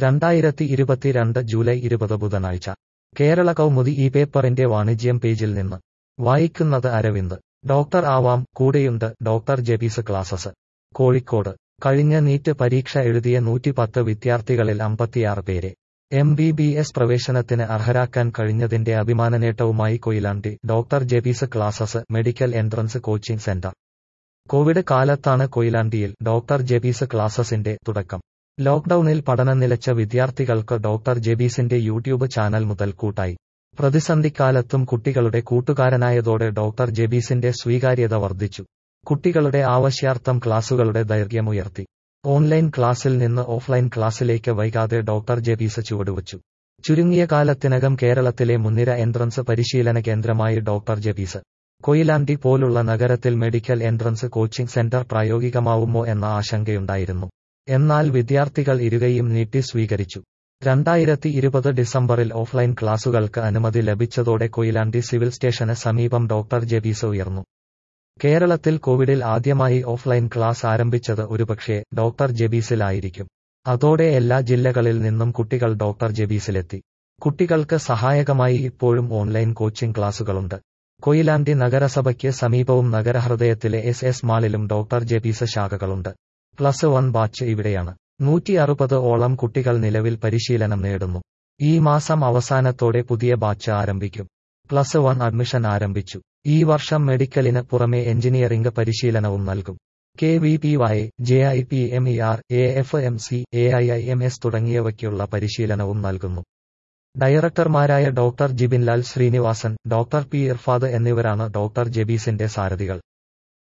രണ്ടായിരത്തി ഇരുപത്തിരണ്ട് ജൂലൈ ഇരുപത് ബുധനാഴ്ച കേരള കൗമുദി ഈ പേപ്പറിന്റെ വാണിജ്യം പേജിൽ നിന്ന് വായിക്കുന്നത് അരവിന്ദ് ഡോക്ടർ ആവാം കൂടെയുണ്ട് ഡോക്ടർ ജെബീസ് ക്ലാസസ് കോഴിക്കോട് കഴിഞ്ഞ നീറ്റ് പരീക്ഷ എഴുതിയ നൂറ്റിപ്പത്ത് വിദ്യാർത്ഥികളിൽ അമ്പത്തിയാറ് പേരെ എം ബി ബി എസ് പ്രവേശനത്തിന് അർഹരാക്കാൻ കഴിഞ്ഞതിന്റെ അഭിമാനനേട്ടവുമായി Koyilandy doctor Jebees classes medical entrance coaching centre Covid കാലത്താണ് കൊയിലാണ്ടിയിൽ ഡോക്ടർ ജെബീസ് ക്ലാസസിന്റെ തുടക്കം ലോക്ഡൌണിൽ പഠനം നിലച്ച വിദ്യാർത്ഥികൾക്ക് ഡോക്ടർ ജെബീസിന്റെ യൂട്യൂബ് ചാനൽ മുതൽ കൂട്ടായി പ്രതിസന്ധിക്കാലത്തും കുട്ടികളുടെ കൂട്ടുകാരനായതോടെ ഡോക്ടർ ജെബീസിന്റെ സ്വീകാര്യത വർദ്ധിച്ചു കുട്ടികളുടെ ആവശ്യാർത്ഥം ക്ലാസുകളുടെ ദൈർഘ്യമുയർത്തി ഓൺലൈൻ ക്ലാസ്സിൽ നിന്ന് ഓഫ്ലൈൻ ക്ലാസ്സിലേക്ക് വൈകാതെ ഡോക്ടർ ജെബീസ് ചുവടുവച്ചു ചുരുങ്ങിയ കാലത്തിനകം കേരളത്തിലെ മുൻനിര എൻട്രൻസ് പരിശീലന കേന്ദ്രമായി ഡോക്ടർ ജെബീസ് കൊയിലാണ്ടി പോലുള്ള നഗരത്തിൽ മെഡിക്കൽ എൻട്രൻസ് കോച്ചിംഗ് സെന്റർ പ്രായോഗികമാവുമോ എന്ന ആശങ്കയുണ്ടായിരുന്നു എന്നാൽ വിദ്യാർത്ഥികൾ ഇരുകയും നീട്ടി സ്വീകരിച്ചു രണ്ടായിരത്തി ഇരുപത് ഡിസംബറിൽ ഓഫ്ലൈൻ ക്ലാസുകൾക്ക് അനുമതി ലഭിച്ചതോടെ കൊയിലാണ്ടി സിവിൽ സ്റ്റേഷന് സമീപം ഡോക്ടർ ജെബീസ് ഉയർന്നു കേരളത്തിൽ കോവിഡിൽ ആദ്യമായി ഓഫ്ലൈൻ ക്ലാസ് ആരംഭിച്ചത് ഒരുപക്ഷെ ഡോക്ടർ ജെബീസിലായിരിക്കും അതോടെ എല്ലാ ജില്ലകളിൽ നിന്നും കുട്ടികൾ ഡോക്ടർ ജെബീസിലെത്തി കുട്ടികൾക്ക് സഹായകമായി ഇപ്പോഴും ഓൺലൈൻ കോച്ചിംഗ് ക്ലാസുകളുണ്ട് കൊയിലാണ്ടി നഗരസഭയ്ക്ക് സമീപവും നഗരഹൃദയത്തിലെ എസ് എസ് മാളിലും ഡോക്ടർ ജെബീസ് ശാഖകളുണ്ട് പ്ലസ് വൺ ബാച്ച് ഇവിടെയാണ് നൂറ്റി അറുപത് ഓളം കുട്ടികൾ നിലവിൽ പരിശീലനം നേടുന്നു ഈ മാസം അവസാനത്തോടെ പുതിയ ബാച്ച് ആരംഭിക്കും പ്ലസ് വൺ അഡ്മിഷൻ ആരംഭിച്ചു ഈ വർഷം മെഡിക്കലിന് പുറമെ എഞ്ചിനീയറിംഗ് പരിശീലനവും നൽകും K V P Y J I P M E R A F M C A I I M S തുടങ്ങിയവയ്ക്കുള്ള പരിശീലനവും നൽകുന്നു ഡയറക്ടർമാരായ doctor Jibinlal Srinivasan doctor P Irfad എന്നിവരാണ് ഡോക്ടർ ജെബീസിന്റെ സാരഥികൾ